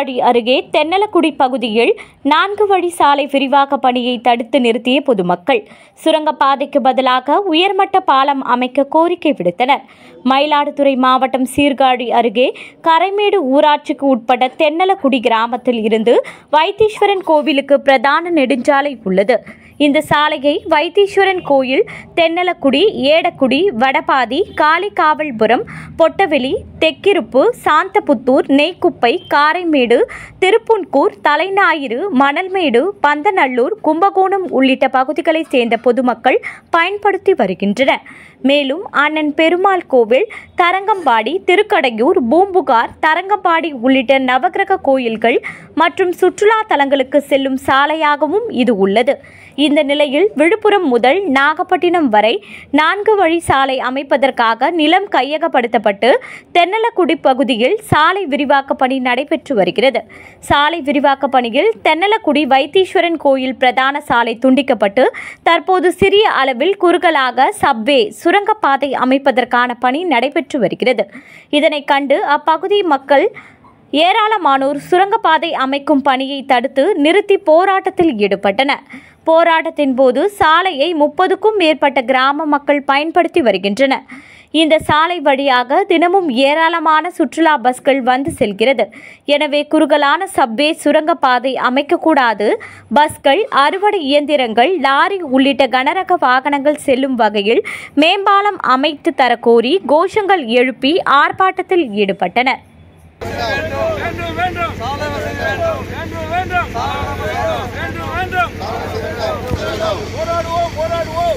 சீர்காழி அருகே தென்னலக்குடி பகுதியில் நான்கு வழி சாலை விரிவாக்க பணியை தடுத்து நிறுத்திய பொதுமக்கள் சுரங்கப்பாதைக்கு பதிலாக உயர்மட்ட பாலம் அமைக்க கோரிக்கை விடுத்தனர் மயிலாடுதுறை மாவட்டம் சீர்காழி அருகே கரைமேடு ஊராட்சிக்கு உட்பட்ட தென்னலக்குடி கிராமத்தில் இருந்து வைத்தீஸ்வரன் கோவிலுக்கு பிரதான நெடுஞ்சாலை உள்ளது இந்த சாலையை வைத்தீஸ்வரன் கோயில் தென்னலக்குடி ஏடக்குடி வடபாதி காளிகாவல்புரம் பொட்டவெளி தெக்கிருப்பு சாந்தபுத்தூர் நெய்க்குப்பை காரைமேடு திருப்புன்கூர் தலைஞாயிறு மணல்மேடு பந்தநல்லூர் கும்பகோணம் உள்ளிட்ட பகுதிகளைச் சேர்ந்த பொதுமக்கள் பயன்படுத்தி வருகின்றனர் மேலும் அண்ணன் பெருமாள் கோவில் தரங்கம்பாடி திருக்கடையூர் பூம்புகார் தரங்கம்பாடி உள்ளிட்ட நவக்கிரக கோயில்கள் மற்றும் சுற்றுலா தலங்களுக்கு செல்லும் சாலையாகவும் இது உள்ளது இந்த நிலையில் விழுப்புரம் முதல் நாகப்பட்டினம் வரை நான்கு வழி சாலை அமைப்பதற்காக நிலம் கையகப்படுத்தப்பட்டு தென்னலக்குடி பகுதியில் சாலை விரிவாக்க பணி நடைபெற்று வருகிறது சாலை விரிவாக்க பணியில் தென்னலக்குடி வைத்தீஸ்வரன் கோயில் பிரதான சாலை துண்டிக்கப்பட்டு தற்போது சிறிய அளவில் குறுகலாக சப்வே சுரங்கப்பாதை அமைப்பதற்கான பணி நடைபெற்று வருகிறது இதனை கண்டு அப்பகுதி மக்கள் ஏராளமானோர் சுரங்கப்பாதை அமைக்கும் பணியை தடுத்து நிறுத்தி போராட்டத்தில் ஈடுபட்டனர் போராட்டத்தின் போது சாலையை முப்பதுக்கும் மேற்பட்ட கிராம மக்கள் பயன்படுத்தி வருகின்றனர் இந்த சாலை வழியாக தினமும் ஏராளமான சுற்றுலா பஸ்கள் வந்து செல்கிறது எனவே குறுகலான சப்வே சுரங்கப்பாதை அமைக்கக்கூடாது பஸ்கள் அறுவடை இயந்திரங்கள் லாரி உள்ளிட்ட கனரக வாகனங்கள் செல்லும் வகையில் மேம்பாலம் அமைத்து தரக்கோரி கோஷங்கள் எழுப்பி ஆர்ப்பாட்டத்தில் ஈடுபட்டனர் வேண்டும் வேண்டும் சாலை வசதி வேண்டும் வேண்டும் வேண்டும் வேண்டும் வேண்டும் போராடுவோம் போராடுவோம்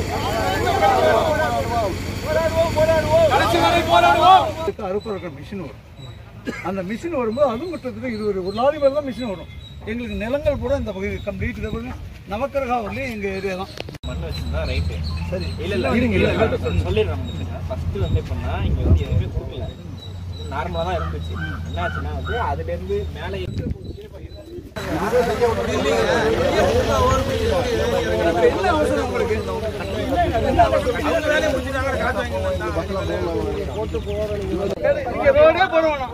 போராடுவோம் போராடுவோம் கடைசி வரை போராடுவோம் இதுக்கு அறுப்பறுக்கிற மிஷின் வரும் அந்த மிஷின் வரும்போது அதுவும் கிட்டத்தட்ட இருபது ஒரு லாரி மேலே தான் மிஷின் வரும் எங்களுக்கு நிலங்கள் கூட இந்த பகுதி கம்ப்ளீட் இதை பாருங்க நவக்கரகாவிலே எங்கள் ஏரியா தான் மண் வச்சிருந்தா ரைட்டு சரி இல்ல இல்ல இருங்க, இல்ல இருங்க. இல்ல சொல்லிடுறேன் உங்களுக்கு ஃபர்ஸ்ட் வந்து எப்படின்னா இங்க வந்து எதுவுமே கொடுக்கல நார்மலா தான் இருந்துச்சு என்னாச்சுன்னா வந்து அதுல இருந்து மேல இருந்து என்ன அவசரம் உங்களுக்கு இங்க ரோடே போட வேணாம்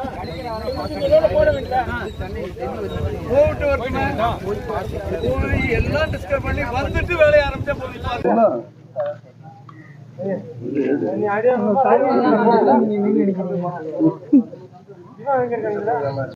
போட்டு வரட்டுமே போய் எல்லாம் டிஸ்கஸ் பண்ணி வந்துட்டு வேலையை ஆரம்பிச்சா போதும்